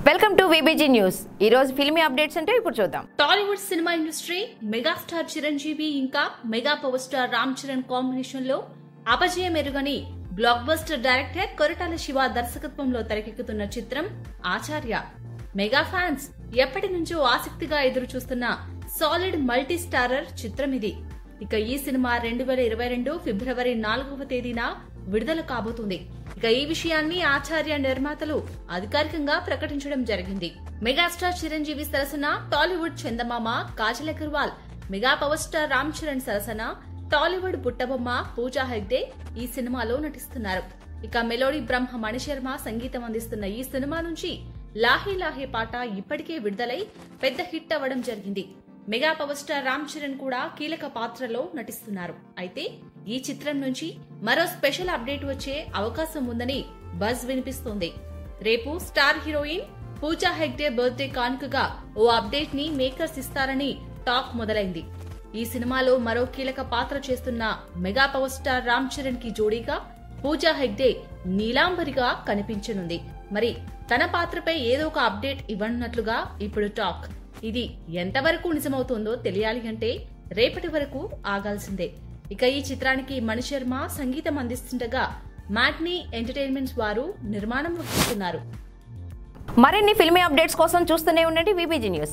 welcome to VBG news ఈ రోజు filmy updates అంటే ఇప్పుడు చూద్దాం Tollywood cinema industry megastar Chiranjeevi ఇంకా mega power star Ram Charan combination లో అపజయం ఎరుగని block buster director Koratala Siva దర్శకత్వంలో తెరకెక్కుతున్న చిత్రం ఆచార్య మెగా ఫ్యాన్స్ ఎప్పటి నుంచో ఆసక్తిగా ఎదురు చూస్తున్న సాలిడ్ మల్టీ స్టారర్ చిత్రం ఇది ఇక ఈ సినిమా రెండు వేల ఇరవై రెండు ఫిబ్రవరి నాలుగవ తేదీన విడుదల కాబోతుంది ఇక ఈ విషయాన్ని ఆచార్య నిర్మాతలు అధికారికంగా ప్రకటించడం జరిగింది మెగాస్టార్ చిరంజీవి సరసన టాలీవుడ్ చందమామ Kajal Aggarwal mega power star Ram Charan సరసన టాలీవుడ్ బుట్టబొమ్మ పూజా హెగ్డే ఈ సినిమాలో నటిస్తున్నారు ఇక మెలోడీ బ్రహ్మ మణిశర్మ సంగీతం అందిస్తున్న ఈ సినిమా నుంచి లాహే లాహే పాట ఇప్పటికే విడుదలై పెద్ద హిట్ అవ్వడం జరిగింది mega power star Ram Charan కూడా కీలక పాత్రలో నటిస్తున్నారు అయితే ఈ చిత్రం నుంచి మరో స్పెషల్ అప్డేట్ వచ్చే అవకాశం ఉందని బజ్ వినిపిస్తోంది రేపు star heroine Pooja Hegde birthday కానుకగా ఓ అప్డేట్ ని మేకర్స్ ఇస్తారని టాక్ మొదలైంది ఈ సినిమాలో మరో కీలక పాత్ర చేస్తున్న mega power star Ram Charan కి జోడీగా పూజా హెగ్డే నీలాంబరిగా కనిపించనుంది మరి తన పాత్రపై ఏదో ఒక అప్డేట్ ఇవ్వనున్నట్లుగా ఇప్పుడు టాక్ ఇది ఎంతవరకు నిజమవుతుందో తెలియాలి అంటే రేపటి వరకు ఆగాల్సిందే ఇక ఈ చిత్రానికి మణిశర్మ సంగీతం అందిస్తుండగా మ్యాట్నీ ఎంటర్టైన్మెంట్స్ వారు నిర్మాణం వహిస్తున్నారు మరిన్ని ఫిల్మీ అప్డేట్స్ కోసం చూస్తూనే ఉండండి విబిజీ న్యూస్